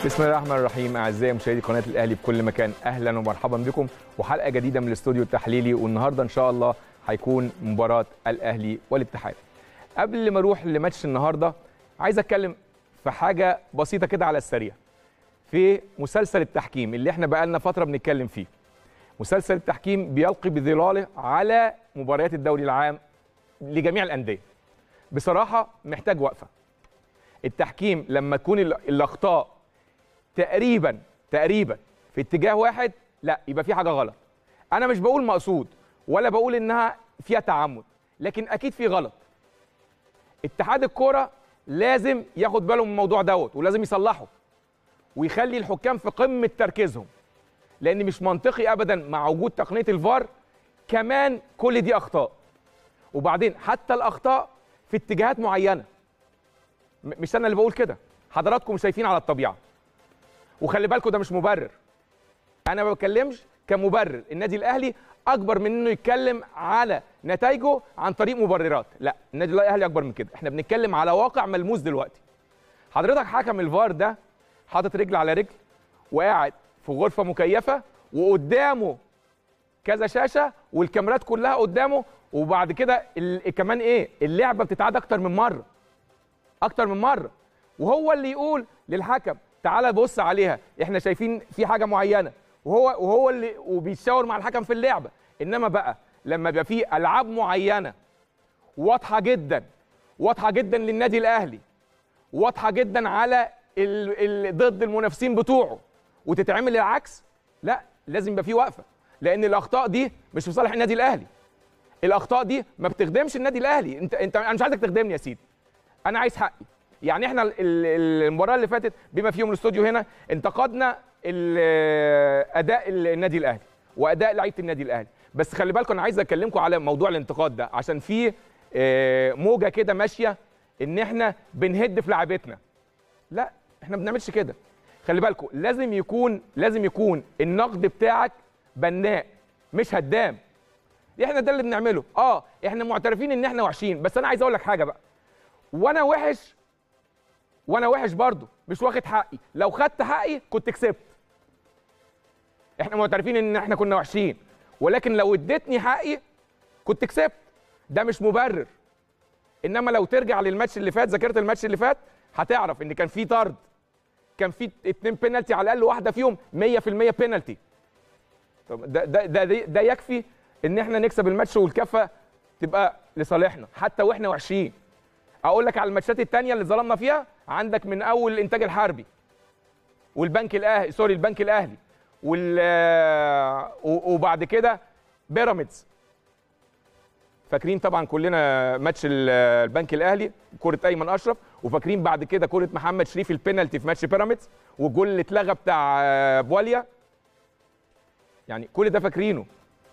بسم الله الرحمن الرحيم اعزائي مشاهدي قناه الاهلي بكل مكان اهلا ومرحبا بكم وحلقه جديده من الاستوديو التحليلي والنهارده ان شاء الله هيكون مباراه الاهلي والاتحاد قبل ما اروح لماتش النهارده عايز اتكلم في حاجه بسيطه كده على السريع في مسلسل التحكيم اللي احنا بقالنا فتره بنتكلم فيه مسلسل التحكيم بيلقي بظلاله على مباريات الدوري العام لجميع الانديه بصراحه محتاج وقفه التحكيم لما تكون ال- الاخطاء تقريبا تقريبا في اتجاه واحد لا يبقى في حاجه غلط انا مش بقول مقصود ولا بقول انها فيها تعمد لكن اكيد في غلط اتحاد الكوره لازم ياخد باله من الموضوع دوت ولازم يصلحه ويخلي الحكام في قمه تركيزهم لان مش منطقي ابدا مع وجود تقنيه الفار كمان كل دي اخطاء وبعدين حتى الاخطاء في اتجاهات معينه م- مش انا اللي بقول كده حضراتكم شايفين على الطبيعه وخلي بالكم ده مش مبرر انا ما بتكلمش كمبرر النادي الاهلي اكبر من انه يتكلم على نتائجه عن طريق مبررات لا النادي الاهلي اكبر من كده احنا بنتكلم على واقع ملموس دلوقتي حضرتك حكم الفار ده حاطط رجل على رجل وقاعد في غرفه مكيفه وقدامه كذا شاشه والكاميرات كلها قدامه وبعد كده ال- كمان ايه اللعبه بتتعاد اكتر من مره اكتر من مره وهو اللي يقول للحكم تعالى بص عليها احنا شايفين في حاجه معينه وهو وهو اللي وبيتشاور مع الحكم في اللعبه انما بقى لما يبقى في العاب معينه واضحه جدا واضحه جدا للنادي الاهلي واضحه جدا على ال... ال... ضد المنافسين بتوعه وتتعمل العكس لا لازم يبقى في وقفه لان الاخطاء دي مش في صالح النادي الاهلي الاخطاء دي ما بتخدمش النادي الاهلي انت انت انا مش عايزك تخدمني يا سيدي انا عايز حقي يعني احنا ال- ال- المباراه اللي فاتت بما فيهم الاستوديو هنا انتقدنا ال- اداء النادي الاهلي واداء لعيبه النادي الاهلي بس خلي بالكم انا عايز اكلمكم على موضوع الانتقاد ده عشان في آه، موجه كده ماشيه ان احنا بنهد في لعيبتنا لا احنا ما بنعملش كده خلي بالكم لازم يكون لازم يكون النقد بتاعك بناء مش هدام احنا ده اللي بنعمله اه احنا معترفين ان احنا وحشين بس انا عايز اقول لك حاجه بقى وانا وحش وانا وحش برضه مش واخد حقي لو خدت حقي كنت كسبت احنا معترفين ان احنا كنا وحشين ولكن لو اديتني حقي كنت كسبت ده مش مبرر انما لو ترجع للماتش اللي فات ذاكره الماتش اللي فات هتعرف ان كان في طرد كان في اتنين بينالتي على الاقل واحده فيهم 100% بينالتي طب ده ده ده, ده, ده يكفي ان احنا نكسب الماتش والكفه تبقى لصالحنا حتى واحنا وحشين اقول لك على الماتشات التانية اللي ظلمنا فيها عندك من اول الانتاج الحربي والبنك الاهلي سوري البنك الاهلي وال و- وبعد كده بيراميدز فاكرين طبعا كلنا ماتش ال- البنك الاهلي كره ايمن اشرف وفاكرين بعد كده كره محمد شريف البينالتي في ماتش بيراميدز والجول اللي اتلغى بتاع آه، بواليا يعني كل ده فاكرينه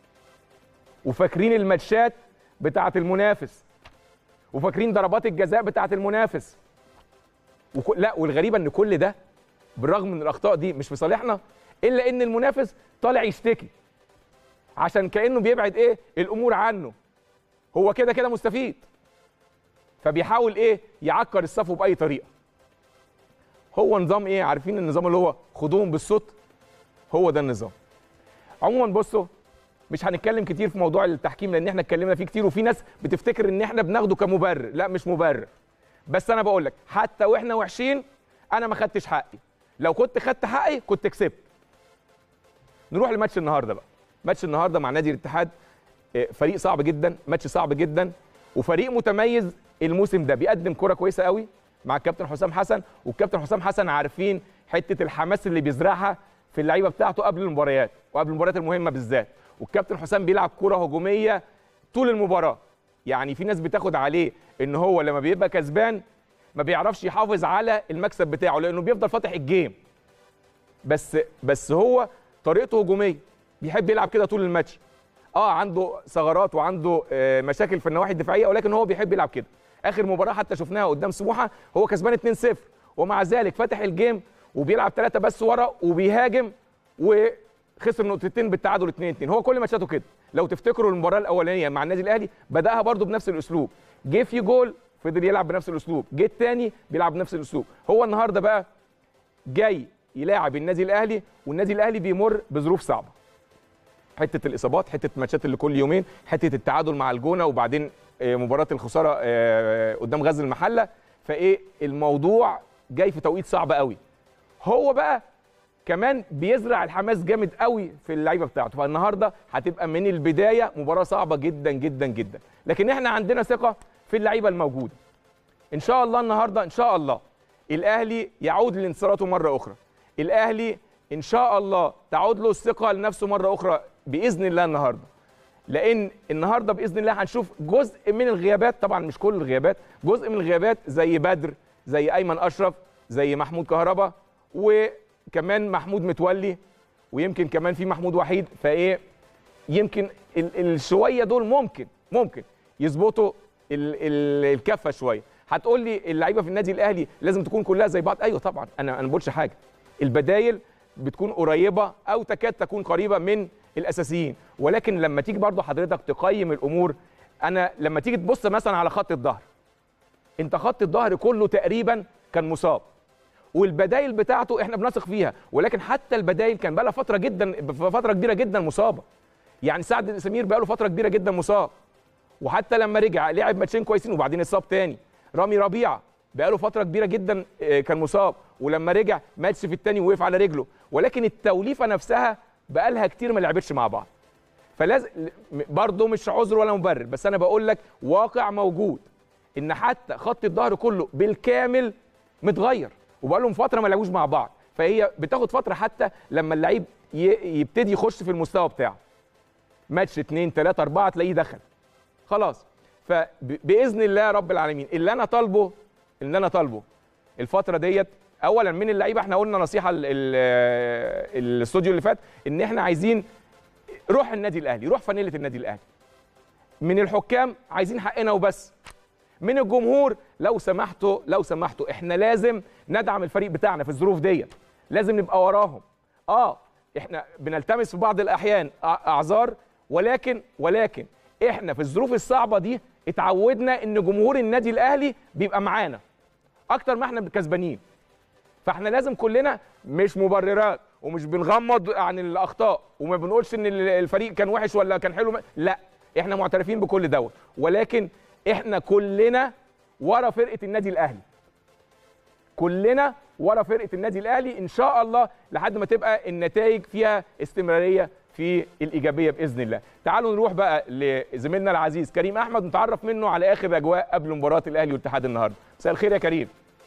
وفاكرين الماتشات بتاعه المنافس وفاكرين ضربات الجزاء بتاعه المنافس وك... لا والغريبه ان كل ده بالرغم من الاخطاء دي مش في صالحنا الا ان المنافس طالع يشتكي عشان كانه بيبعد ايه الامور عنه هو كده كده مستفيد فبيحاول ايه يعكر الصفو باي طريقه هو نظام ايه عارفين النظام اللي هو خدوهم بالصوت هو ده النظام عموما بصوا مش هنتكلم كتير في موضوع التحكيم لان احنا اتكلمنا فيه كتير وفي ناس بتفتكر ان احنا بناخده كمبرر لا مش مبرر بس انا بقول لك حتى واحنا وحشين انا ما خدتش حقي لو كنت خدت حقي كنت كسبت نروح لماتش النهارده بقى ماتش النهارده مع نادي الاتحاد آه، فريق صعب جدا ماتش صعب جدا وفريق متميز الموسم ده بيقدم كرة كويسه قوي مع الكابتن حسام حسن والكابتن حسام حسن عارفين حته الحماس اللي بيزرعها في اللعيبه بتاعته قبل المباريات وقبل المباريات المهمه بالذات والكابتن حسام بيلعب كرة هجوميه طول المباراه يعني في ناس بتاخد عليه ان هو لما بيبقى كسبان ما بيعرفش يحافظ على المكسب بتاعه لانه بيفضل فاتح الجيم بس بس هو طريقته هجوميه بيحب يلعب كده طول الماتش اه عنده ثغرات وعنده آه، مشاكل في النواحي الدفاعيه ولكن هو بيحب يلعب كده اخر مباراه حتى شفناها قدام سموحه هو كسبان 2-0 ومع ذلك فتح الجيم وبيلعب ثلاثه بس ورا وبيهاجم وخسر نقطتين بالتعادل 2-2 هو كل ماتشاته كده لو تفتكروا المباراه الاولانيه مع النادي الاهلي بداها برده بنفس الاسلوب جه في جول فضل يلعب بنفس الاسلوب جه الثاني بيلعب بنفس الاسلوب هو النهارده بقى جاي يلاعب النادي الاهلي والنادي الاهلي بيمر بظروف صعبه حته الاصابات حته الماتشات اللي كل يومين حته التعادل مع الجونه وبعدين آه، مباراه الخساره آه، قدام غزل المحله فايه الموضوع جاي في توقيت صعب قوي هو بقى كمان بيزرع الحماس جامد قوي في اللعيبه بتاعته فالنهارده هتبقى من البدايه مباراه صعبه جدا جدا جدا لكن احنا عندنا ثقه في اللعيبه الموجوده ان شاء الله النهارده ان شاء الله الاهلي يعود لانتصاراته مره اخرى الاهلي ان شاء الله تعود له الثقه لنفسه مره اخرى باذن الله النهارده لان النهارده باذن الله هنشوف جزء من الغيابات طبعا مش كل الغيابات جزء من الغيابات زي بدر زي ايمن اشرف زي محمود كهربا وكمان محمود متولي ويمكن كمان في محمود وحيد فايه يمكن ال- الشويه دول ممكن ممكن يظبطوا ال- ال- الكفه شويه هتقول لي اللعيبه في النادي الاهلي لازم تكون كلها زي بعض ايوه طبعا انا انا ما بقولش حاجه البدايل بتكون قريبه او تكاد تكون قريبه من الاساسيين ولكن لما تيجي برضه حضرتك تقيم الامور انا لما تيجي تبص مثلا على خط الظهر انت خط الظهر كله تقريبا كان مصاب والبدايل بتاعته احنا بنثق فيها ولكن حتى البدايل كان بقى لها فتره جدا فتره كبيره جدا مصابه يعني سعد سمير بقى له فتره كبيره جدا مصاب وحتى لما رجع لعب ماتشين كويسين وبعدين اتصاب تاني رامي ربيعه بقى له فتره كبيره جدا آه، كان مصاب ولما رجع ماتش في التاني وقف على رجله ولكن التوليفه نفسها بقى لها كتير ما لعبتش مع بعض فلازم برضه مش عذر ولا مبرر بس انا بقول لك واقع موجود ان حتى خط الظهر كله بالكامل متغير وبقى لهم فتره ما لعبوش مع بعض فهي بتاخد فتره حتى لما اللعيب ي- يبتدي يخش في المستوى بتاعه ماتش اتنين تلاته اربعه تلاقيه دخل خلاص فباذن الله رب العالمين اللي انا طالبه اللي انا طالبه الفتره ديت اولا من اللعيبه احنا قلنا نصيحه ال- ال- الاستوديو اللي فات ان احنا عايزين روح النادي الاهلي روح فانيله النادي الاهلي من الحكام عايزين حقنا وبس من الجمهور لو سمحتوا لو سمحتوا احنا لازم ندعم الفريق بتاعنا في الظروف ديت لازم نبقى وراهم اه احنا بنلتمس في بعض الاحيان أع- اعذار ولكن ولكن احنا في الظروف الصعبه دي اتعودنا ان جمهور النادي الاهلي بيبقى معانا اكتر ما احنا كسبانين فاحنا لازم كلنا مش مبررات ومش بنغمض عن الاخطاء وما بنقولش ان ال- الفريق كان وحش ولا كان حلو لا احنا معترفين بكل دوت ولكن احنا كلنا ورا فرقه النادي الاهلي كلنا ورا فرقه النادي الاهلي ان شاء الله لحد ما تبقى النتائج فيها استمراريه في الايجابيه باذن الله تعالوا نروح بقى لزميلنا العزيز كريم احمد نتعرف منه على اخر اجواء قبل مباراه الاهلي والاتحاد النهارده مساء الخير يا كريم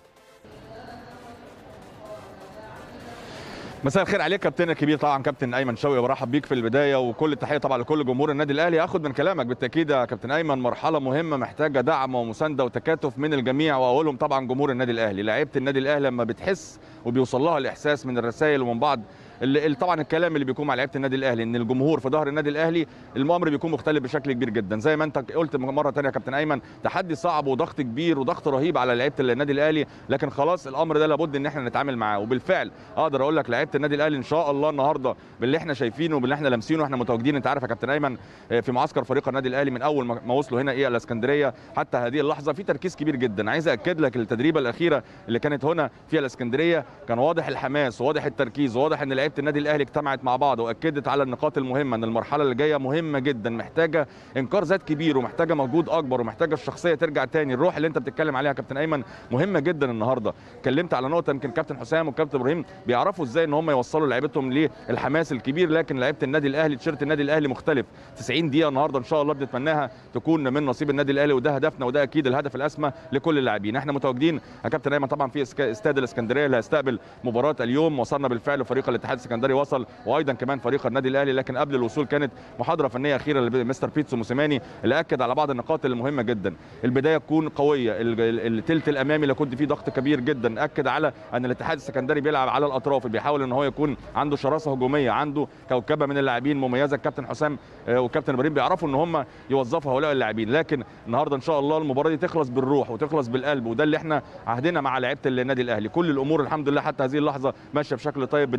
مساء الخير عليك كابتن الكبير طبعا كابتن ايمن شوقي برحب بيك في البدايه وكل التحيه طبعا لكل جمهور النادي الاهلي هاخد من كلامك بالتاكيد يا كابتن ايمن مرحله مهمه محتاجه دعم ومسانده وتكاتف من الجميع واولهم طبعا جمهور النادي الاهلي لعيبه النادي الاهلي لما بتحس وبيوصل لها الاحساس من الرسائل ومن بعض اللي اللي طبعا الكلام اللي بيكون مع لعيبه النادي الاهلي ان الجمهور في ظهر النادي الاهلي الامر بيكون مختلف بشكل كبير جدا زي ما انت قلت مره ثانيه يا كابتن ايمن تحدي صعب وضغط كبير وضغط رهيب على لعيبه النادي الاهلي لكن خلاص الامر ده لابد ان احنا نتعامل معاه وبالفعل اقدر اقول لك لعيبه النادي الاهلي ان شاء الله النهارده باللي احنا شايفينه وباللي احنا لامسينه احنا متواجدين انت عارف يا كابتن ايمن آه، في معسكر فريق النادي الاهلي من اول ما ما وصلوا هنا ايه الاسكندريه حتى هذه اللحظه في تركيز كبير جدا عايز اكد لك التدريبه الاخيره اللي كانت هنا في الاسكندريه كان واضح الحماس وواضح التركيز وواضح ان لعيبه النادي الاهلي اجتمعت مع بعض واكدت على النقاط المهمه ان المرحله اللي جايه مهمه جدا محتاجه انكار ذات كبير ومحتاجه مجهود اكبر ومحتاجه الشخصيه ترجع تاني الروح اللي انت بتتكلم عليها يا كابتن ايمن مهمه جدا النهارده اتكلمت على نقطه يمكن كابتن حسام وكابتن ابراهيم بيعرفوا ازاي ان هم يوصلوا لعيبتهم للحماس الكبير لكن لعيبه النادي الاهلي تيشيرت النادي الاهلي مختلف 90 دقيقه النهارده ان شاء الله بنتمناها تكون من نصيب النادي الاهلي وده هدفنا وده اكيد الهدف الاسمى لكل اللاعبين احنا متواجدين يا كابتن ايمن طبعا في اسك- استاد الاسكندريه اللي هيستقبل مباراه اليوم وصلنا بالفعل فريق الاتحاد السكندري وصل وايضا كمان فريق النادي الاهلي لكن قبل الوصول كانت محاضره فنيه اخيره لمستر بيتسو موسيماني اللي اكد على بعض النقاط المهمه جدا البدايه تكون قويه ال- ال- التلت الامامي اللي كنت فيه ضغط كبير جدا اكد على ان الاتحاد السكندري بيلعب على الاطراف بيحاول ان هو يكون عنده شراسه هجوميه عنده كوكبه من اللاعبين مميزه الكابتن حسام آه، والكابتن ابراهيم بيعرفوا ان هم يوظفوا هؤلاء اللاعبين لكن النهارده ان شاء الله المباراه دي تخلص بالروح وتخلص بالقلب وده اللي احنا عهدنا مع لعيبه النادي الاهلي كل الامور الحمد لله حتى هذه اللحظه ماشيه بشكل طيب بالنسبه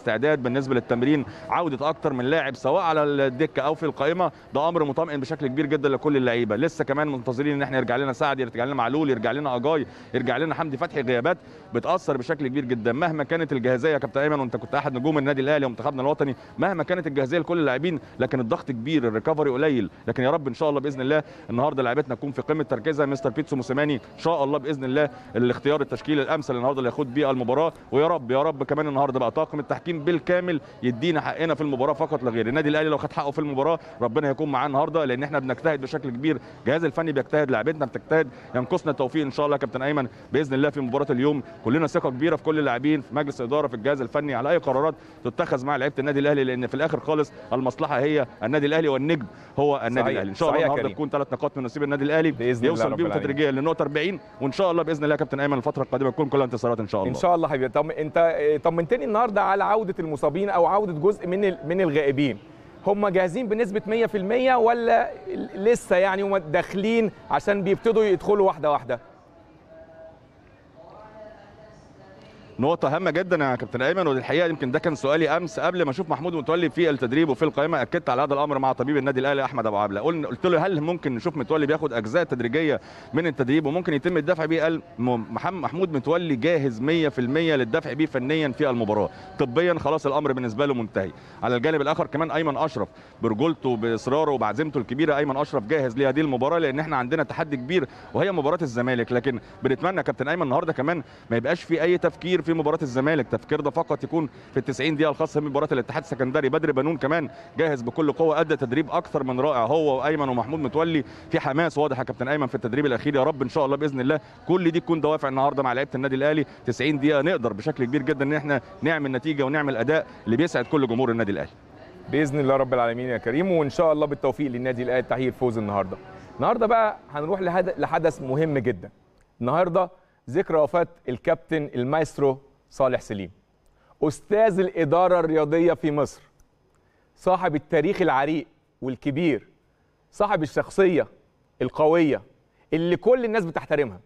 الاستعداد بالنسبه للتمرين عوده اكتر من لاعب سواء على الدكه او في القائمه ده امر مطمئن بشكل كبير جدا لكل اللعيبه لسه كمان منتظرين ان احنا يرجع لنا سعد يرجع لنا معلول يرجع لنا اجاي يرجع لنا حمدي فتحي غيابات بتاثر بشكل كبير جدا مهما كانت الجاهزيه يا كابتن ايمن وانت كنت احد نجوم النادي الاهلي ومنتخبنا الوطني مهما كانت الجاهزيه لكل اللاعبين لكن الضغط كبير الريكفري قليل لكن يا رب ان شاء الله باذن الله النهارده لعيبتنا تكون في قمه تركيزها مستر بيتسو موسيماني ان شاء الله باذن الله الاختيار التشكيل الامثل النهارده اللي ياخد بيه المباراه ويا رب يا رب كمان النهارده بقى طاقم التحكيم بالكامل يدينا حقنا في المباراه فقط لا غير النادي الاهلي لو خد حقه في المباراه ربنا هيكون معاه النهارده لان احنا بنجتهد بشكل كبير الجهاز الفني بيجتهد لاعبتنا بتجتهد ينقصنا التوفيق ان شاء الله يا كابتن ايمن باذن الله في مباراه اليوم كلنا ثقه كبيره في كل اللاعبين في مجلس الاداره في الجهاز الفني على اي قرارات تتخذ مع لعيبه النادي الاهلي لان في الاخر خالص المصلحه هي النادي الاهلي والنجم هو النادي صحيح. الاهلي ان شاء الله صحيح يا النهارده كريم. تكون ثلاث نقاط من نصيب النادي الاهلي بإذن الله يوصل رب بيهم العالمين. تدريجيا للنقطه 40 وان شاء الله باذن الله يا كابتن ايمن الفتره القادمه تكون كلها انتصارات ان شاء الله ان شاء الله حبيبي طب انت طمنتني النهارده على عوده المصابين او عوده جزء من ال- من الغائبين هم جاهزين بنسبه 100% ولا لسه يعني هم داخلين عشان بيبتدوا يدخلوا واحده واحده نقطة هامة جدا يا كابتن ايمن والحقيقة يمكن ده كان سؤالي امس قبل ما اشوف محمود متولي في التدريب وفي القائمة اكدت على هذا الامر مع طبيب النادي الاهلي احمد ابو عبله قلنا قلت له هل ممكن نشوف متولي بياخد اجزاء تدريجية من التدريب وممكن يتم الدفع بيه قال م- محمد محمود متولي جاهز 100% للدفع بيه فنيا في المباراة طبيا خلاص الامر بالنسبة له منتهي على الجانب الاخر كمان ايمن اشرف برجولته باصراره وبعزيمته الكبيرة ايمن اشرف جاهز لهذه المباراة لان احنا عندنا تحدي كبير وهي مباراة الزمالك لكن بنتمنى يا كابتن ايمن النهارده كمان ما يبقاش في اي تفكير في مباراه الزمالك التفكير ده فقط يكون في ال 90 دقيقه الخاصه بمباراه الاتحاد السكندري بدر بنون كمان جاهز بكل قوه ادى تدريب اكثر من رائع هو وايمن ومحمود متولي في حماس واضح يا كابتن ايمن في التدريب الاخير يا رب ان شاء الله باذن الله كل دي تكون دوافع النهارده مع لعيبه النادي الاهلي 90 دقيقه نقدر بشكل كبير جدا ان احنا نعمل نتيجه ونعمل اداء اللي بيسعد كل جمهور النادي الاهلي باذن الله رب العالمين يا كريم وان شاء الله بالتوفيق للنادي الاهلي تحقيق الفوز النهارده النهارده بقى هنروح لهد- لحدث مهم جدا النهارده ذكرى وفاه الكابتن المايسترو صالح سليم استاذ الاداره الرياضيه في مصر صاحب التاريخ العريق والكبير صاحب الشخصيه القويه اللي كل الناس بتحترمها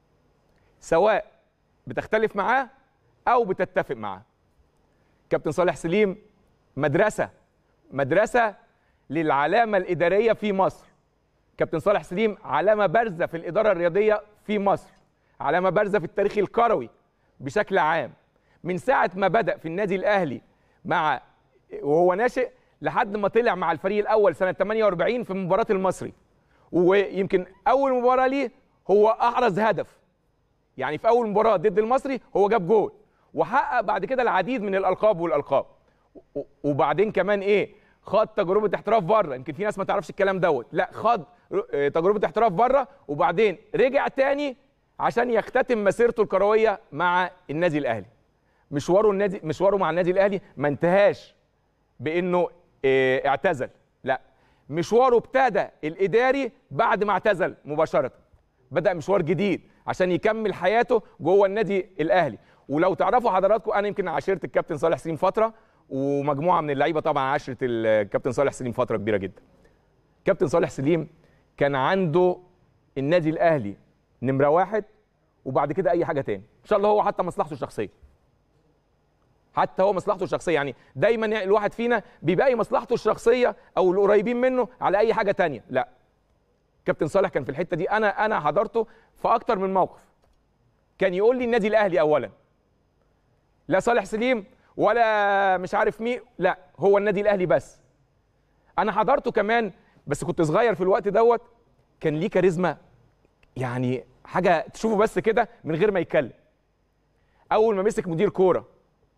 سواء بتختلف معاه او بتتفق معاه كابتن صالح سليم مدرسه مدرسه للعلامه الاداريه في مصر كابتن صالح سليم علامه بارزه في الاداره الرياضيه في مصر علامه بارزه في التاريخ الكروي بشكل عام من ساعه ما بدا في النادي الاهلي مع وهو ناشئ لحد ما طلع مع الفريق الاول سنه 48 في مباراه المصري ويمكن اول مباراه ليه هو احرز هدف يعني في اول مباراه ضد المصري هو جاب جول وحقق بعد كده العديد من الالقاب والالقاب و- وبعدين كمان ايه خد تجربه احتراف بره يمكن في ناس ما تعرفش الكلام دوت لا خد ر- آه، تجربه احتراف بره وبعدين رجع تاني عشان يختتم مسيرته الكرويه مع النادي الاهلي مشواره النادي مشواره مع النادي الاهلي ما انتهاش بانه آه، اعتزل لا مشواره ابتدى الاداري بعد ما اعتزل مباشره بدا مشوار جديد عشان يكمل حياته جوه النادي الاهلي ولو تعرفوا حضراتكم انا يمكن عاشرت الكابتن صالح سليم فتره ومجموعه من اللعيبه طبعا عاشرت الكابتن صالح سليم فتره كبيره جدا كابتن صالح سليم كان عنده النادي الاهلي نمره واحد وبعد كده اي حاجه تاني ان شاء الله هو حتى مصلحته الشخصيه حتى هو مصلحته الشخصيه يعني دايما يعني الواحد فينا بيبقى مصلحته الشخصيه او القريبين منه على اي حاجه تانية لا كابتن صالح كان في الحته دي انا انا حضرته في اكتر من موقف كان يقول لي النادي الاهلي اولا لا صالح سليم ولا مش عارف مين لا هو النادي الاهلي بس انا حضرته كمان بس كنت صغير في الوقت دوت كان ليه كاريزما يعني حاجه تشوفه بس كده من غير ما يتكلم اول ما مسك مدير كوره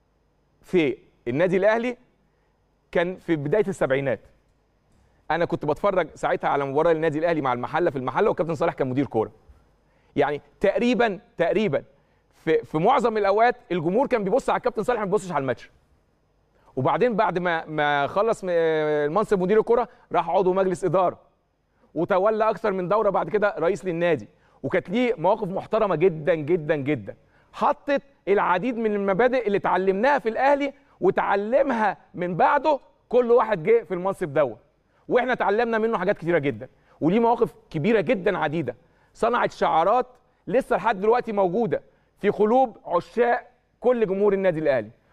في النادي الاهلي كان في بدايه السبعينات انا كنت بتفرج ساعتها على مباراه النادي الاهلي مع المحله في المحله وكابتن صالح كان مدير كوره يعني تقريبا تقريبا في في معظم الاوقات الجمهور كان بيبص على الكابتن صالح ما بيبصش على الماتش وبعدين بعد ما ما خلص م- المنصب مدير الكره راح عضو مجلس اداره وتولى اكثر من دوره بعد كده رئيس للنادي وكانت ليه مواقف محترمه جدا جدا جدا حطت العديد من المبادئ اللي اتعلمناها في الاهلي وتعلمها من بعده كل واحد جه في المنصب دوت واحنا اتعلمنا منه حاجات كتيره جدا وليه مواقف كبيره جدا عديده صنعت شعارات لسه لحد دلوقتي موجوده في قلوب عشاق كل جمهور النادي الاهلي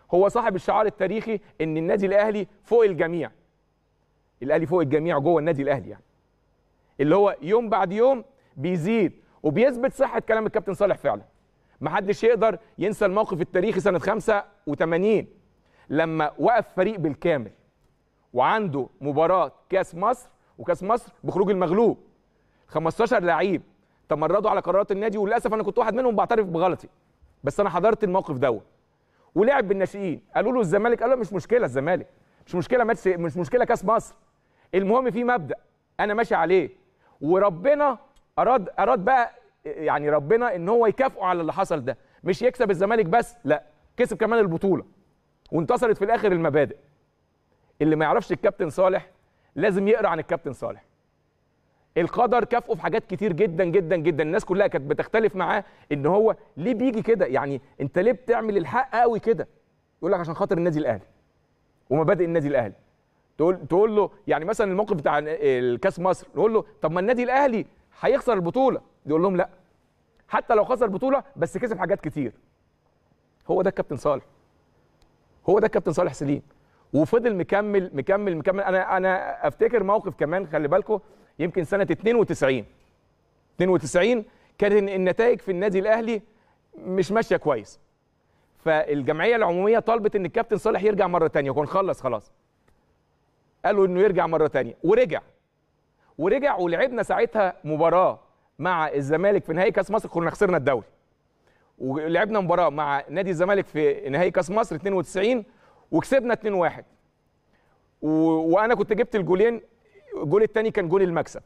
هو صاحب الشعار التاريخي ان النادي الاهلي فوق الجميع الاهلي فوق الجميع جوه النادي الاهلي يعني اللي هو يوم بعد يوم بيزيد وبيثبت صحه كلام الكابتن صالح فعلا محدش يقدر ينسى الموقف التاريخي سنه 85 لما وقف فريق بالكامل وعنده مباراه كاس مصر وكاس مصر بخروج المغلوب 15 لعيب تمردوا على قرارات النادي وللاسف انا كنت واحد منهم بعترف بغلطي بس انا حضرت الموقف دوت ولعب بالناشئين قالوا له الزمالك قال له مش مشكله الزمالك مش مشكله ماتش مش مشكله كاس مصر المهم في مبدا انا ماشي عليه وربنا اراد اراد بقى يعني ربنا ان هو يكافئه على اللي حصل ده مش يكسب الزمالك بس لا كسب كمان البطوله وانتصرت في الاخر المبادئ اللي ما يعرفش الكابتن صالح لازم يقرا عن الكابتن صالح القدر كافئه في حاجات كتير جدا جدا جدا الناس كلها كانت بتختلف معاه ان هو ليه بيجي كده يعني انت ليه بتعمل الحق قوي كده يقول لك عشان خاطر النادي الاهلي ومبادئ النادي الاهلي تقول تقول له يعني مثلا الموقف بتاع الكاس مصر نقول له طب ما النادي الاهلي هيخسر البطوله يقول لهم لا حتى لو خسر البطوله بس كسب حاجات كتير هو ده الكابتن صالح هو ده الكابتن صالح سليم وفضل مكمل مكمل مكمل انا انا افتكر موقف كمان خلي بالكم يمكن سنه 92 92 كانت النتائج في النادي الاهلي مش ماشيه كويس فالجمعيه العموميه طلبت ان الكابتن صالح يرجع مره ثانيه وكان خلص خلاص قالوا انه يرجع مره ثانيه ورجع ورجع ولعبنا ساعتها مباراه مع الزمالك في نهائي كاس مصر كنا خسرنا الدوري ولعبنا مباراه مع نادي الزمالك في نهائي كاس مصر 92 وكسبنا 2-1 و... وانا كنت جبت الجولين الجول الثاني كان جول المكسب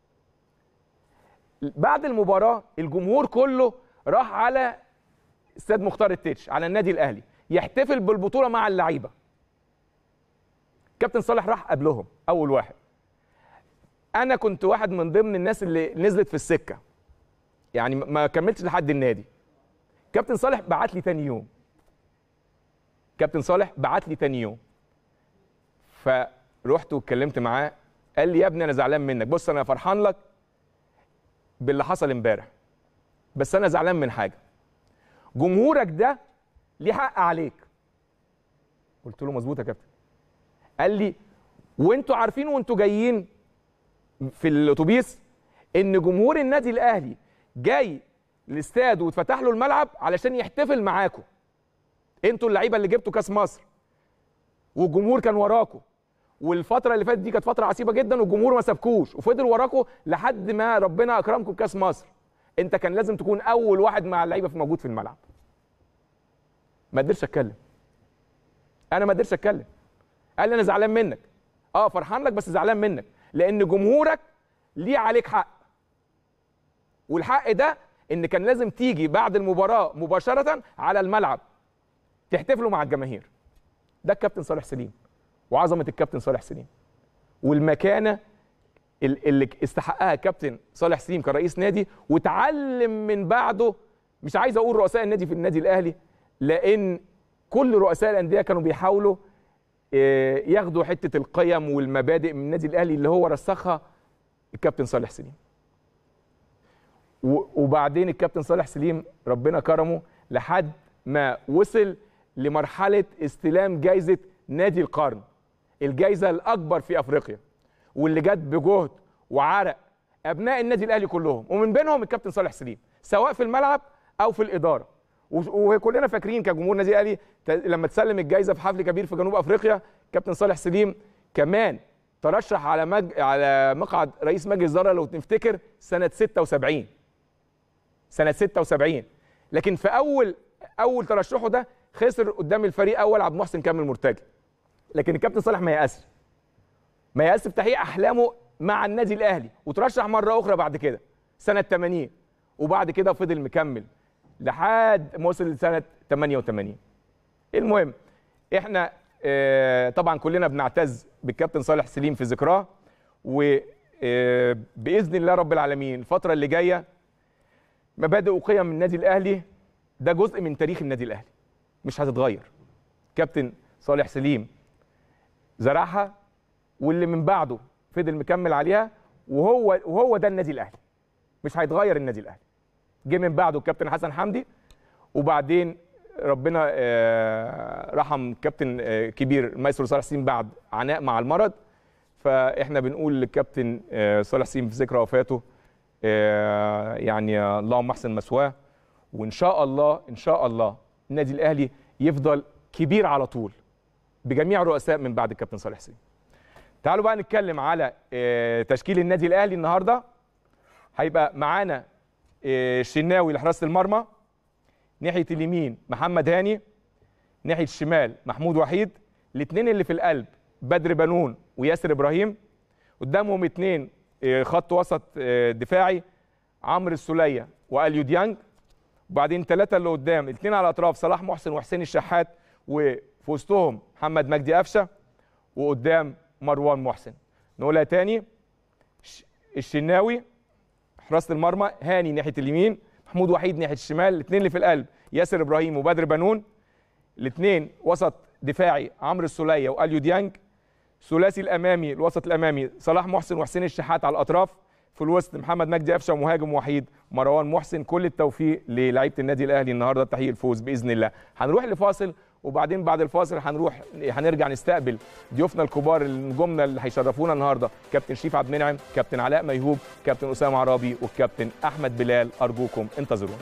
بعد المباراه الجمهور كله راح على استاد مختار التتش على النادي الاهلي يحتفل بالبطوله مع اللعيبه كابتن صالح راح قبلهم اول واحد انا كنت واحد من ضمن الناس اللي نزلت في السكه يعني ما كملتش لحد النادي كابتن صالح بعت لي تاني يوم كابتن صالح بعت لي تاني يوم فرحت واتكلمت معاه قال لي يا ابني انا زعلان منك بص انا فرحان لك باللي حصل امبارح بس انا زعلان من حاجه جمهورك ده ليه حق عليك قلت له مظبوط يا كابتن قال لي وانتوا عارفين وانتوا جايين في الاتوبيس ان جمهور النادي الاهلي جاي الاستاد واتفتح له الملعب علشان يحتفل معاكم انتوا اللعيبه اللي جبتوا كاس مصر والجمهور كان وراكم والفتره اللي فاتت دي كانت فتره عصيبه جدا والجمهور ما سابكوش وفضل وراكم لحد ما ربنا اكرمكم بكاس مصر انت كان لازم تكون اول واحد مع اللعيبه في موجود في الملعب ما قدرتش اتكلم انا ما قدرتش اتكلم قال لي انا زعلان منك اه فرحان لك بس زعلان منك لان جمهورك ليه عليك حق والحق ده ان كان لازم تيجي بعد المباراه مباشره على الملعب تحتفلوا مع الجماهير ده الكابتن صالح سليم وعظمه الكابتن صالح سليم والمكانه اللي استحقها الكابتن صالح سليم كرئيس نادي وتعلم من بعده مش عايز اقول رؤساء النادي في النادي الاهلي لان كل رؤساء الانديه كانوا بيحاولوا ياخدوا حته القيم والمبادئ من النادي الاهلي اللي هو رسخها الكابتن صالح سليم وبعدين الكابتن صالح سليم ربنا كرمه لحد ما وصل لمرحله استلام جائزه نادي القرن الجائزه الاكبر في افريقيا واللي جت بجهد وعرق ابناء النادي الاهلي كلهم ومن بينهم الكابتن صالح سليم سواء في الملعب او في الاداره وكلنا فاكرين كجمهور النادي الاهلي لما تسلم الجائزه في حفل كبير في جنوب افريقيا كابتن صالح سليم كمان ترشح على مج... على مقعد رئيس مجلس الاداره لو تفتكر سنه 76 سنه 76 لكن في اول اول ترشحه ده خسر قدام الفريق اول عبد المحسن كامل مرتجي لكن الكابتن صالح ما يأسش ما يأس في تحقيق احلامه مع النادي الاهلي وترشح مره اخرى بعد كده سنه 80 وبعد كده فضل مكمل لحد ما وصل لسنه 88 المهم احنا اه طبعا كلنا بنعتز بالكابتن صالح سليم في ذكراه وباذن الله رب العالمين الفتره اللي جايه مبادئ وقيم النادي الاهلي ده جزء من تاريخ النادي الاهلي مش هتتغير كابتن صالح سليم زرعها واللي من بعده فضل مكمل عليها وهو وهو ده النادي الاهلي مش هيتغير النادي الاهلي جه من بعده الكابتن حسن حمدي وبعدين ربنا آه، رحم كابتن آه، كبير المايسترو صالح سليم بعد عناء مع المرض فاحنا بنقول للكابتن آه، صالح سليم في ذكرى وفاته آه، يعني آه، اللهم احسن مثواه وان شاء الله ان شاء الله النادي الاهلي يفضل كبير على طول بجميع الرؤساء من بعد الكابتن صالح سليم تعالوا بقى نتكلم على آه، تشكيل النادي الاهلي النهارده هيبقى معانا آه، الشناوي لحراسه المرمى ناحيه اليمين محمد هاني ناحيه الشمال محمود وحيد الاثنين اللي في القلب بدر بنون وياسر ابراهيم قدامهم اثنين خط وسط آه، دفاعي عمرو السوليه واليو ديانج وبعدين ثلاثه اللي قدام الاثنين على الاطراف صلاح محسن وحسين الشحات وفي وسطهم محمد مجدي قفشه وقدام مروان محسن نقولها تاني ش- الشناوي حراسه المرمى هاني ناحيه اليمين محمود وحيد ناحيه الشمال الاثنين اللي في القلب ياسر ابراهيم وبدر بنون الاثنين وسط دفاعي عمرو السوليه واليو ديانج ثلاثي الامامي الوسط الامامي صلاح محسن وحسين الشحات على الاطراف في الوسط محمد مجدي قفشه مهاجم وحيد مروان محسن كل التوفيق للاعيبه النادي الاهلي النهارده تحقيق الفوز باذن الله هنروح لفاصل وبعدين بعد الفاصل هنروح هنرجع نستقبل ضيوفنا الكبار النجومنا اللي هيشرفونا النهارده كابتن شريف عبد المنعم كابتن علاء ميهوب كابتن اسامه عرابي والكابتن احمد بلال ارجوكم انتظرونا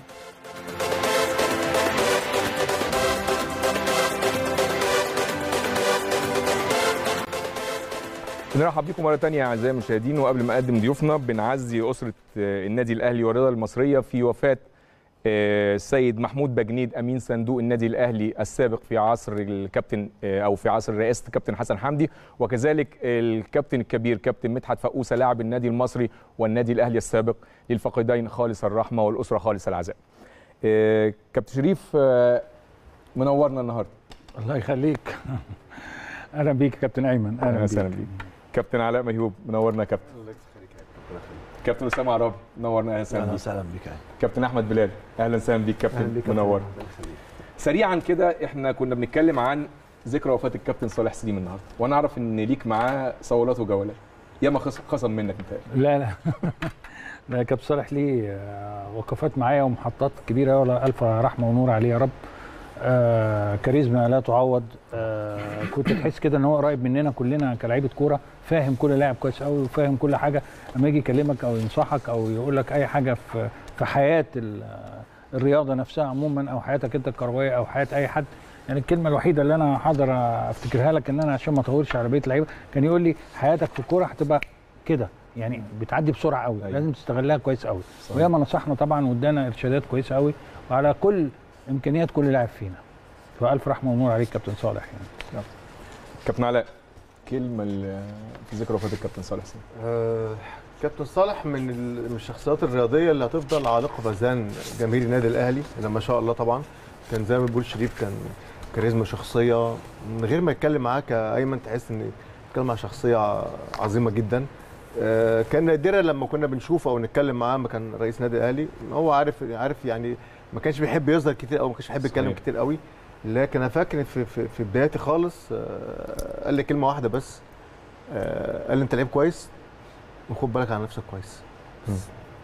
بنرحب بكم مره تانية اعزائي المشاهدين وقبل ما اقدم ضيوفنا بنعزي اسره آه، النادي الاهلي والرياضه المصريه في وفاه آه، السيد محمود بجنيد امين صندوق النادي الاهلي السابق في عصر الكابتن آه، او في عصر رئاسه الكابتن حسن حمدي وكذلك الكابتن الكبير كابتن مدحت فقوسه لاعب النادي المصري والنادي الاهلي السابق للفقيدين خالص الرحمه والاسره خالص العزاء. آه، كابتن شريف آه، منورنا النهارده. الله يخليك اهلا بيك يا كابتن ايمن اهلا اهلا وسهلا بيك بيك. كابتن علاء ميهوب منورنا يا كابتن. كابتن اسامه عرابي منورنا اهلا وسهلا اهلا بيك. وسهلا بك أهلا. كابتن احمد بلال اهلا وسهلا بيك كابتن منور سريعا كده احنا كنا بنتكلم عن ذكرى وفاه الكابتن صالح سليم النهارده وانا اعرف ان ليك معاه صولات وجولات ياما خص- خصم منك انت لا لا لا كابتن صالح ليه آه، وقفات معايا ومحطات كبيره ولا الف رحمه ونور عليه يا رب آه كاريزما لا تعوض آه كنت تحس كده ان هو قريب مننا كلنا كلاعيبه كوره فاهم كل لاعب كويس قوي وفاهم كل حاجه لما يجي يكلمك او ينصحك او يقول لك اي حاجه في في حياه ال- الرياضه نفسها عموما او حياتك انت الكرويه او حياه اي حد يعني الكلمه الوحيده اللي انا حاضر افتكرها لك ان انا عشان ما اطولش على بقيه اللعيبه كان يقول لي حياتك في الكوره هتبقى كده يعني بتعدي بسرعه قوي أيوة. لازم تستغلها كويس قوي صحيح. وياما نصحنا طبعا وادانا ارشادات كويسه قوي وعلى كل امكانيات كل لاعب فينا فالف رحمه ونور عليك كابتن صالح يعني كابتن علاء كلمه ال- في ذكرى وفاه الكابتن صالح سليم آه، كابتن صالح من ال- من الشخصيات الرياضيه اللي هتفضل عالقه في اذهان جماهير النادي الاهلي اللي ما شاء الله طبعا كان زي ما بيقول شريف كان كاريزما شخصيه من غير ما يتكلم معاك يا ايمن تحس ان بيتكلم مع شخصيه عظيمه جدا آه، كان نادرا لما كنا بنشوفه او نتكلم معاه لما كان رئيس نادي الاهلي هو عارف عارف يعني ما كانش بيحب يظهر كتير او ما كانش بيحب يتكلم صحيح. كتير قوي لكن انا فاكر في في, في بداياتي خالص آه، قال لي كلمه واحده بس آه، قال لي انت لعيب كويس وخد بالك على نفسك كويس مم.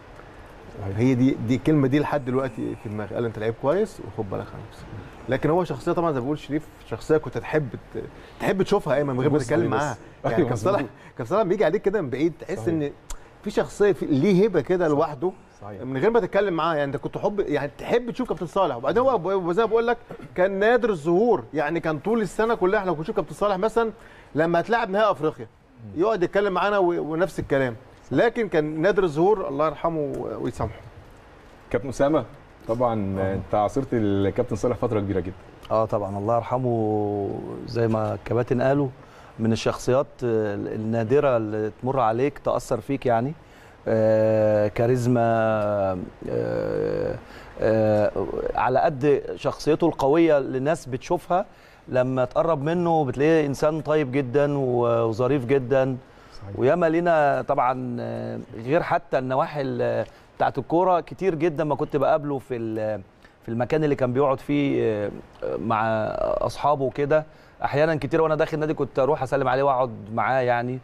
هي دي دي الكلمه دي لحد دلوقتي في دماغي قال لي انت لعيب كويس وخد بالك على نفسك لكن هو شخصيه طبعا زي ما بقول شريف شخصيه كنت تحب ت- تحب تشوفها ايمن من غير ما تبص تتكلم عليه بس. معاها يعني أيوة كان صالح مظبوط. كان صالح لما يجي عليك كده من بعيد تحس صحيح. ان في شخصيه في ليه هبه كده لوحده صحيح من غير ما تتكلم معاه يعني انت كنت حب يعني تحب تشوف كابتن صالح وبعدين هو ب- زي ما بقول لك كان نادر الظهور يعني كان طول السنه كلها احنا بنشوف كابتن صالح مثلا لما هتلاعب نهائي افريقيا يقعد يتكلم معانا و- ونفس الكلام لكن كان نادر الظهور الله يرحمه و- ويسامحه كابتن اسامه طبعا انت عاصرت الكابتن صالح فتره كبيره جدا اه طبعا الله يرحمه زي ما الكباتن قالوا من الشخصيات النادره اللي تمر عليك تاثر فيك يعني آه كاريزما آه آه على قد شخصيته القويه اللي الناس بتشوفها لما تقرب منه بتلاقيه انسان طيب جدا و- وظريف جدا صحيح وياما لينا طبعا آه، غير حتى النواحي ال- بتاعت الكوره كتير جدا ما كنت بقابله في ال- في المكان اللي كان بيقعد فيه آه، مع اصحابه وكده احيانا كتير وانا داخل النادي كنت اروح اسلم عليه واقعد معاه يعني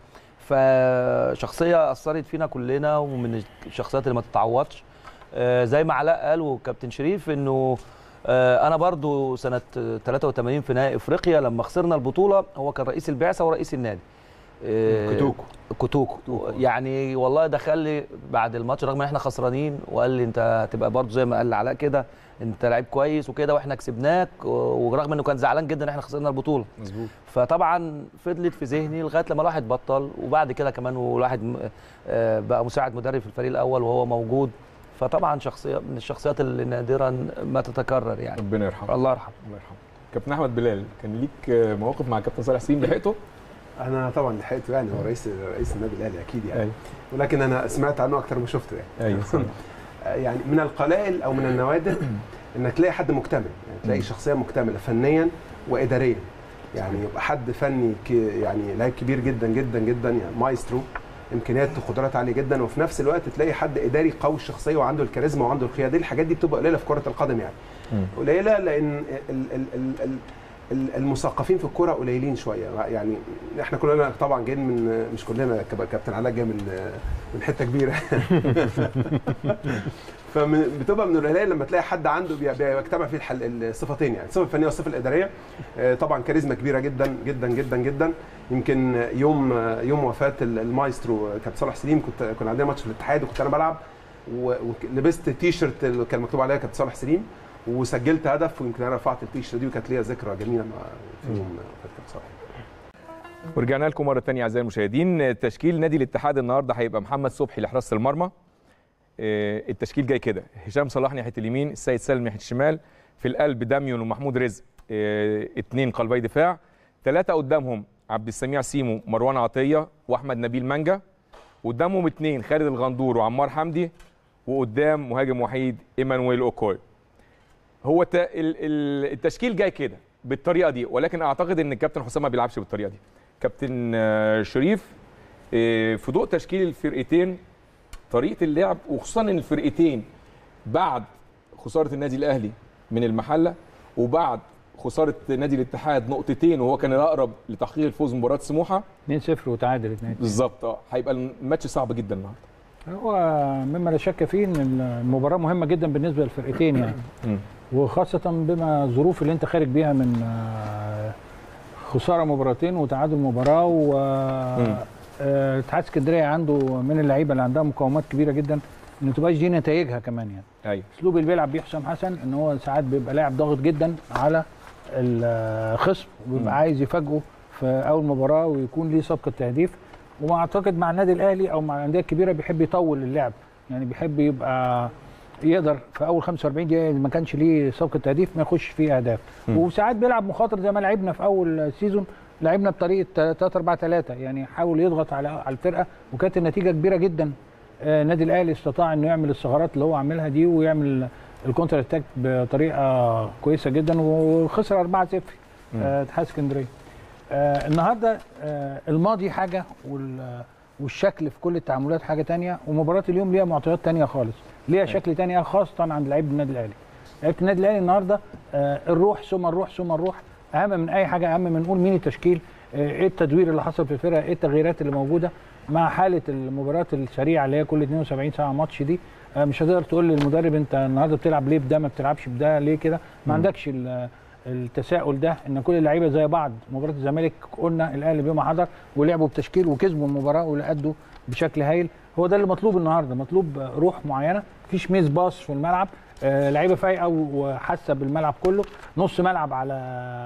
فشخصيه اثرت فينا كلنا ومن الشخصيات اللي ما تتعوضش آه، زي ما علاء قال وكابتن شريف انه آه، انا برضو سنه 83 في نهائي افريقيا لما خسرنا البطوله هو كان رئيس البعثه ورئيس النادي آه، كوتوكو. كوتوكو يعني والله دخل لي بعد الماتش رغم ان احنا خسرانين وقال لي انت هتبقى برضو زي ما قال علاء كده انت لعيب كويس وكده واحنا كسبناك و- ورغم انه كان زعلان جدا ان احنا خسرنا البطوله مظبوط فطبعا فضلت في ذهني لغايه لما الواحد بطل وبعد كده كمان والواحد م- آه، بقى مساعد مدرب في الفريق الاول وهو موجود فطبعا شخصيه من الشخصيات اللي نادرا ما تتكرر يعني ربنا يرحمه الله يرحمه الله يرحمه كابتن احمد بلال كان ليك مواقف مع كابتن صالح سليم لحقته انا طبعا لحقته يعني هو رئيس رئيس النادي الاهلي اكيد يعني ايوه ولكن انا سمعت عنه اكتر ما شفته يعني ايوه صح. يعني من القلائل او من النوادر انك تلاقي حد مكتمل يعني تلاقي شخصيه مكتمله فنيا واداريا يعني يبقى حد فني ك- يعني لعيب كبير جدا جدا جدا يعني مايسترو امكانيات وقدرات عاليه جدا وفي نفس الوقت تلاقي حد اداري قوي الشخصيه وعنده الكاريزما وعنده القياده دي الحاجات دي بتبقى قليله في كره القدم يعني مم. قليله لان ال ال ال ال ال- المثقفين في الكوره قليلين شويه يعني احنا كلنا طبعا جايين من مش كلنا كاب- كابتن علاء جاي من من حته كبيره فبتبقى من القليل لما تلاقي حد عنده بي- بيجتمع فيه الحل- الصفتين يعني الصفه الفنيه والصفه الاداريه آه، طبعا كاريزما كبيره جدا جدا جدا جدا يمكن يوم يوم وفاه المايسترو كابتن صالح سليم كنت كنا عندنا ماتش في الاتحاد وكنت انا بلعب و- ولبست تي شيرت اللي كان مكتوب عليها كابتن صالح سليم وسجلت هدف ويمكن انا رفعت التي شيرت دي وكانت ليا ذكرى جميله مع في يوم وفاه كابتن صالح ورجعنا لكم مره ثانيه اعزائي المشاهدين تشكيل نادي الاتحاد النهارده هيبقى محمد صبحي لحراسه المرمى آه، التشكيل جاي كده هشام صلاح ناحيه اليمين السيد سالم ناحيه الشمال في القلب داميون ومحمود رزق آه، اتنين قلبي دفاع ثلاثه قدامهم عبد السميع سيمو مروان عطيه واحمد نبيل مانجا قدامهم اتنين خالد الغندور وعمار حمدي وقدام مهاجم وحيد ايمانويل اوكوي هو الت- ال- ال- التشكيل جاي كده بالطريقه دي ولكن اعتقد ان الكابتن حسام ما بيلعبش بالطريقه دي كابتن آه، شريف آه، في ضوء تشكيل الفرقتين طريقه اللعب وخصوصا ان الفرقتين بعد خساره النادي الاهلي من المحله وبعد خساره نادي الاتحاد نقطتين وهو كان الاقرب لتحقيق الفوز مباراه سموحه 2-0 وتعادل 2 بالظبط اه هيبقى الماتش صعب جدا النهارده هو مما لا شك فيه ان المباراه مهمه جدا بالنسبه للفرقتين يعني مم. وخاصه بما الظروف اللي انت خارج بيها من آه، خساره مباراتين وتعادل مباراه و مم. آه، اتحاد اسكندريه عنده من اللعيبه اللي عندها مقاومات كبيره جدا ان تبقاش دي نتائجها كمان يعني ايوه اسلوب اللي بيلعب بيه حسام حسن ان هو ساعات بيبقى لاعب ضاغط جدا على الخصم مم. وبيبقى عايز يفاجئه في اول مباراه ويكون ليه سبق التهديف وما اعتقد مع النادي الاهلي او مع الانديه الكبيره بيحب يطول اللعب يعني بيحب يبقى يقدر في اول 45 دقيقه إذا ما كانش ليه سبق التهديف ما يخش فيه اهداف مم. وساعات بيلعب مخاطر زي ما لعبنا في اول سيزون لعبنا بطريقه 3 4 3 يعني حاول يضغط على على الفرقه وكانت النتيجه كبيره جدا آه، النادي الاهلي استطاع انه يعمل الثغرات اللي هو عاملها دي ويعمل الكونتر اتاك بطريقه كويسه جدا وخسر 4 0 مم. آه، اتحاد اسكندريه آه، النهارده آه، الماضي حاجه وال- والشكل في كل التعاملات حاجه تانية ومباراه اليوم ليها معطيات تانية خالص ليها شكل تانية خاصه عند لعيبه النادي الاهلي لعيبه النادي الاهلي النهارده آه، الروح ثم الروح ثم الروح اهم من اي حاجه اهم من نقول مين التشكيل آه، ايه التدوير اللي حصل في الفرقه ايه التغييرات اللي موجوده مع حاله المباريات السريعه اللي هي كل 72 ساعه ماتش دي آه، مش هتقدر تقول للمدرب انت النهارده بتلعب ليه بده ما بتلعبش بده ليه كده ما عندكش ال- التساؤل ده ان كل اللعيبه زي بعض مباراه الزمالك قلنا الاهلي بما حضر ولعبوا بتشكيل وكسبوا المباراه وادوا بشكل هايل هو ده اللي مطلوب النهارده مطلوب روح معينه مفيش ميز باص في الملعب آه لعيبه فايقه وحاسه بالملعب كله نص ملعب على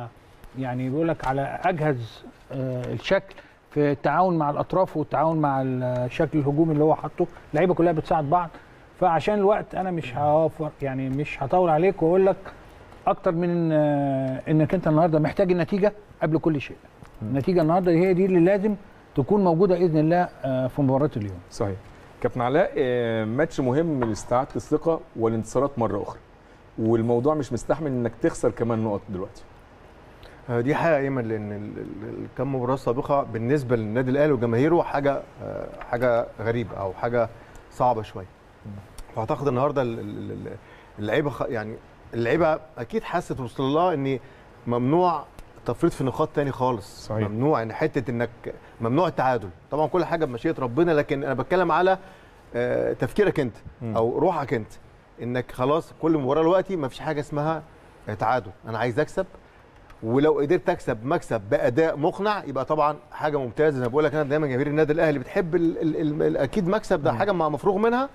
يعني بيقول لك على اجهز آه الشكل في التعاون مع الاطراف والتعاون مع الشكل الهجومي اللي هو حاطه اللعيبه كلها بتساعد بعض فعشان الوقت انا مش هوفر يعني مش هطول عليك واقول لك اكتر من آه، انك انت النهارده محتاج النتيجه قبل كل شيء النتيجه النهارده هي دي اللي لازم تكون موجوده باذن الله آه، في مباراه اليوم صحيح كابتن علاء آه، ماتش مهم لاستعاده الثقه والانتصارات مره اخرى والموضوع مش مستحمل انك تخسر كمان نقط دلوقتي آه، دي حقيقه ايمن لان ال- ال- الكم مباراه السابقه بالنسبه للنادي الاهلي وجماهيره حاجه آه، حاجه غريبه او حاجه صعبه شويه فاعتقد النهارده ال- ال- ال- اللعيبه خ- يعني اللعيبه اكيد حست وصل لها ان ممنوع تفريط في نقاط تاني خالص صحيح. ممنوع ان حته انك ممنوع التعادل طبعا كل حاجه بمشيئه ربنا لكن انا بتكلم على آه، تفكيرك انت مم. او روحك انت انك خلاص كل مباراه دلوقتي ما فيش حاجه اسمها تعادل انا عايز اكسب ولو قدرت اكسب مكسب باداء مقنع يبقى طبعا حاجه ممتازه زي ما بقول لك انا دايما جماهير النادي الاهلي بتحب ال ال ال ال اكيد مكسب ده حاجه مفروغ منها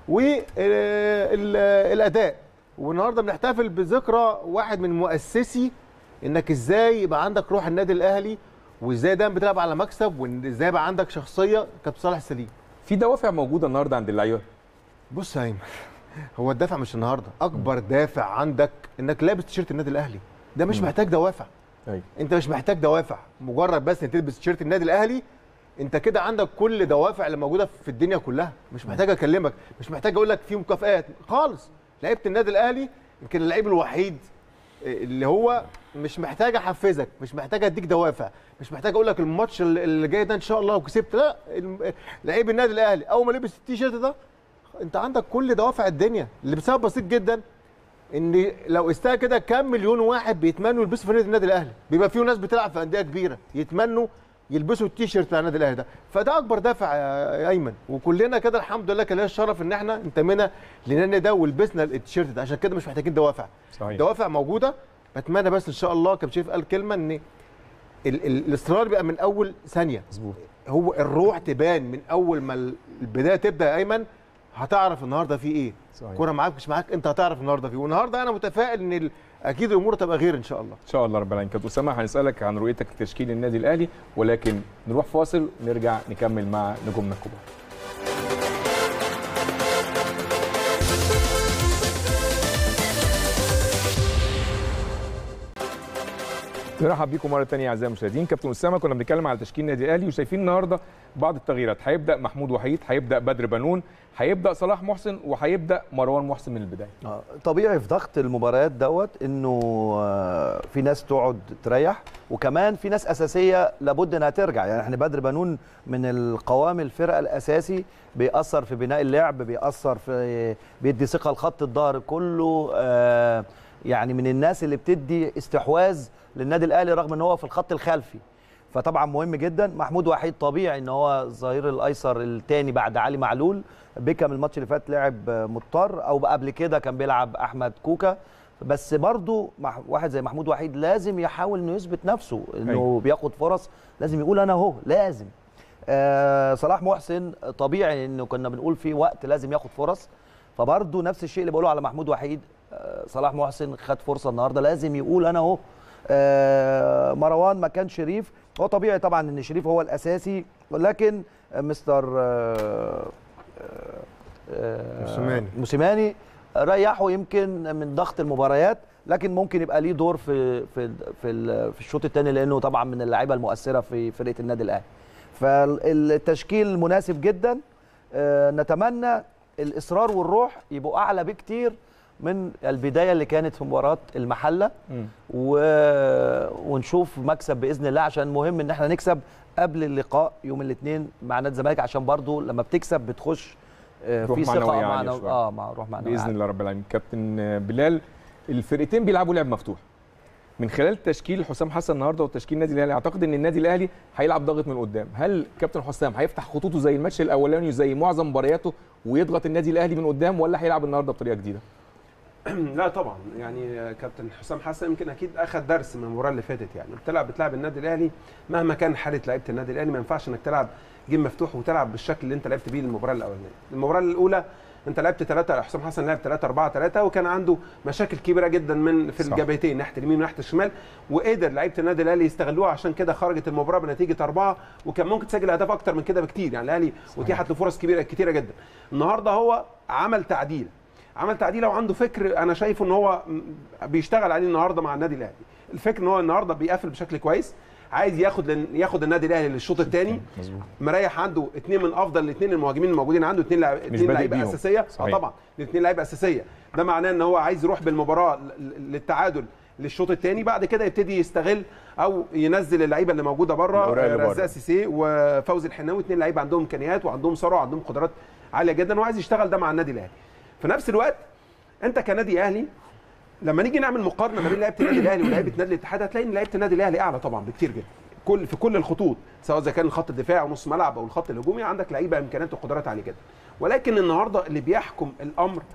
والاداء والنهارده بنحتفل بذكرى واحد من مؤسسي انك ازاي يبقى عندك روح النادي الاهلي وازاي دايما بتلعب على مكسب وازاي يبقى عندك شخصيه كابتن صالح سليم في دوافع موجوده النهارده عند اللعيبه بص يا ايمن هو الدافع مش النهارده اكبر دافع عندك انك لابس تيشيرت النادي الاهلي ده مش محتاج دوافع ايوه انت مش محتاج دوافع مجرد بس انك تلبس تيشيرت النادي الاهلي انت كده عندك كل دوافع اللي موجوده في الدنيا كلها مش محتاج اكلمك مش محتاج اقول لك في مكافآت خالص لعيبه النادي الاهلي يمكن اللعيب الوحيد اللي هو مش محتاج احفزك مش محتاج اديك دوافع مش محتاج اقول لك الماتش اللي جاي ده ان شاء الله لو كسبت لا الم- لعيب النادي الاهلي اول ما لبس التيشيرت ده انت عندك كل دوافع الدنيا اللي بسبب بسيط جدا ان لو استاء كده كام مليون واحد بيتمنوا يلبسوا في النادي الاهلي بيبقى في ناس بتلعب في انديه كبيره يتمنوا يلبسوا التيشيرت بتاع النادي الاهلي ده فده اكبر دافع يا يا ايمن وكلنا كده الحمد لله كان لنا الشرف ان احنا انتمينا للنادي ده ولبسنا التيشيرت ده عشان كده مش محتاجين دوافع صحيح دوافع موجوده بتمنى بس ان شاء الله كابتن شريف قال كلمه ان ال ال الاصرار بيبقى من اول ثانيه مظبوط هو الروح تبان من اول ما ال- البدايه تبدا يا ايمن هتعرف النهارده في ايه صحيح كوره معاك مش معاك انت هتعرف النهارده فيه والنهارده انا متفائل ان ال- اكيد الامور تبقى غير ان شاء الله ان شاء الله رب العالمين كابتن اسامه هنسالك عن رؤيتك لتشكيل النادي الاهلي ولكن نروح فاصل نرجع نكمل مع نجومنا الكبار نرحب بيكم مره ثانيه اعزائي المشاهدين كابتن اسامه كنا بنتكلم على تشكيل النادي الاهلي وشايفين النهارده بعض التغييرات هيبدا محمود وحيد هيبدا بدر بنون هيبدا صلاح محسن وهيبدا مروان محسن من البدايه آه، طبيعي في ضغط المباريات دوت انه آه، في ناس تقعد تريح وكمان في ناس اساسيه لابد انها ترجع يعني احنا بدر بنون من القوام الفرقه الاساسي بيأثر في بناء اللعب بيأثر في بيدي ثقه لخط الظهر كله آه، يعني من الناس اللي بتدي استحواذ للنادي الاهلي رغم ان هو في الخط الخلفي فطبعا مهم جدا محمود وحيد طبيعي ان هو الظهير الايسر الثاني بعد علي معلول بيكم الماتش اللي فات لعب مضطر او قبل كده كان بيلعب احمد كوكا بس برضو مح- واحد زي محمود وحيد لازم يحاول انه يثبت نفسه انه أيوة. بياخد فرص لازم يقول انا اهو لازم آه صلاح محسن طبيعي انه كنا بنقول في وقت لازم ياخد فرص فبرضو نفس الشيء اللي بقوله على محمود وحيد آه صلاح محسن خد فرصه النهارده لازم يقول انا اهو آه مروان مكان شريف هو طبيعي طبعا ان شريف هو الاساسي ولكن آه، مستر آه آه، موسيماني. موسيماني ريحه يمكن من ضغط المباريات لكن ممكن يبقى ليه دور في في في, ال- في الشوط الثاني لانه طبعا من اللعيبه المؤثره في فرقه النادي الاهلي فالتشكيل مناسب جدا آه، نتمنى الاصرار والروح يبقوا اعلى بكتير من البدايه اللي كانت في مباراه المحله مم. و... ونشوف مكسب باذن الله عشان مهم ان احنا نكسب قبل اللقاء يوم الاثنين مع نادي الزمالك عشان برضو لما بتكسب بتخش آه، روح في ثقه معنوية عالية معنو... شوية. اه مع روح معنويه باذن الله رب العالمين كابتن بلال الفرقتين بيلعبوا لعب مفتوح من خلال تشكيل حسام حسن النهارده وتشكيل النادي الاهلي اعتقد ان النادي الاهلي هيلعب ضاغط من قدام هل كابتن حسام هيفتح خطوطه زي الماتش الاولاني وزي معظم مبارياته ويضغط النادي الاهلي من قدام ولا هيلعب النهارده بطريقه جديده لا طبعا يعني كابتن حسام حسن يمكن اكيد اخذ درس من المباراه اللي فاتت يعني بتلعب بتلعب النادي الاهلي مهما كان حاله لعيبه النادي الاهلي ما ينفعش انك تلعب جيم مفتوح وتلعب بالشكل اللي انت لعبت بيه المباراه الاولانيه المباراه الاولى انت لعبت ثلاثة حسام حسن لعب 3 4 3 وكان عنده مشاكل كبيره جدا من في صح. الجبهتين ناحيه اليمين وناحيه الشمال وقدر لعيبه النادي الاهلي يستغلوها عشان كده خرجت المباراه بنتيجه اربعه وكان ممكن تسجل اهداف اكتر من كده بكتير يعني الاهلي اتيحت له فرص كبيره كتيره جدا النهارده هو عمل تعديل عمل تعديله وعنده فكر انا شايفه ان هو م- بيشتغل عليه النهارده مع النادي الاهلي الفكر ان هو النهارده بيقفل بشكل كويس عايز ياخد لن- ياخد النادي الاهلي للشوط الثاني مظبوط مريح عنده اثنين من افضل الاثنين المهاجمين الموجودين عنده اثنين لعيبه اثنين بادئ لعيبه بيهم. اساسيه اه صحيح. طبعا الاثنين لعيبه اساسيه ده معناه ان هو عايز يروح بالمباراه ل- ل- للتعادل للشوط الثاني بعد كده يبتدي يستغل او ينزل اللعيبه اللي موجوده بره الأوراق اللي بره. رزاق سيسي وفوزي الحناوي اثنين لعيبه عندهم امكانيات وعندهم ثروه وعندهم قدرات عاليه جدا وعايز يشتغل ده مع النادي الاهلي في نفس الوقت انت كنادي اهلي لما نيجي نعمل مقارنه ما بين لعيبه النادي الاهلي ولعيبه نادي الاتحاد هتلاقي ان لعيبه النادي الاهلي اعلى طبعا بكتير جدا كل في كل الخطوط سواء اذا كان خط الدفاع او نص ملعب او الخط الهجومي عندك لعيبه امكانيات وقدرات عاليه جدا ولكن النهارده اللي بيحكم الامر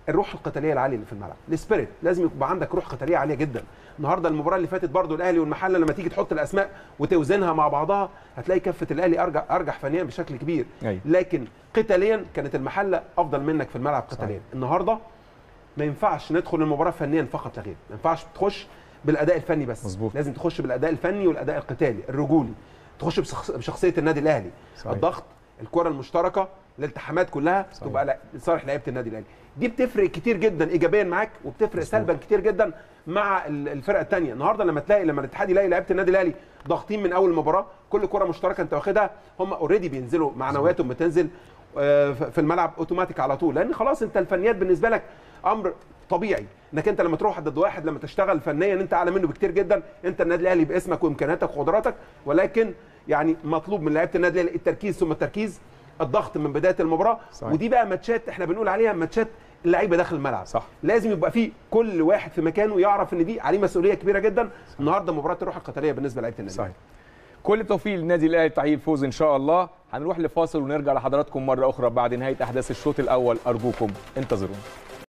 الروح القتاليه العاليه اللي في الملعب السبيريت لازم يبقى عندك روح قتاليه عاليه جدا النهارده المباراه اللي فاتت برضو الاهلي والمحله لما تيجي تحط الاسماء وتوزنها مع بعضها هتلاقي كفه الاهلي ارجح ارجح فنيا بشكل كبير أيوة. لكن قتاليا كانت المحله افضل منك في الملعب قتاليا النهارده ما ينفعش ندخل المباراه فنيا فقط لا غير ما ينفعش تخش بالاداء الفني بس مظبوط. لازم تخش بالاداء الفني والاداء القتالي الرجولي تخش بشخص- بشخصيه النادي الاهلي صحيح. الضغط الكره المشتركه الالتحامات كلها صحيح. تبقى لا- لصالح لعيبه النادي الاهلي دي بتفرق كتير جدا ايجابيا معاك وبتفرق سلبا كتير جدا مع ال- الفرقه الثانيه النهارده لما تلاقي لما الاتحاد يلاقي لعيبه النادي الاهلي ضاغطين من اول مباراه كل كره مشتركه انت واخدها هم اوريدي بينزلوا معنوياتهم بتنزل آه، ف- في الملعب اوتوماتيك على طول لان خلاص انت الفنيات بالنسبه لك امر طبيعي انك انت لما تروح ضد واحد لما تشتغل فنيا انت اعلى منه بكتير جدا انت النادي الاهلي باسمك وامكانياتك وقدراتك ولكن يعني مطلوب من لعيبه النادي الاهلي التركيز ثم التركيز الضغط من بدايه المباراه صحيح. ودي بقى ماتشات احنا بنقول عليها ماتشات اللعيبه داخل الملعب صح. لازم يبقى في كل واحد في مكانه يعرف ان دي عليه مسؤوليه كبيره جدا النهارده مباراه الروح القتاليه بالنسبه لعيبه النادي صحيح كل التوفيق للنادي الاهلي تحقيق الفوز ان شاء الله هنروح لفاصل ونرجع لحضراتكم مره اخرى بعد نهايه احداث الشوط الاول ارجوكم انتظرونا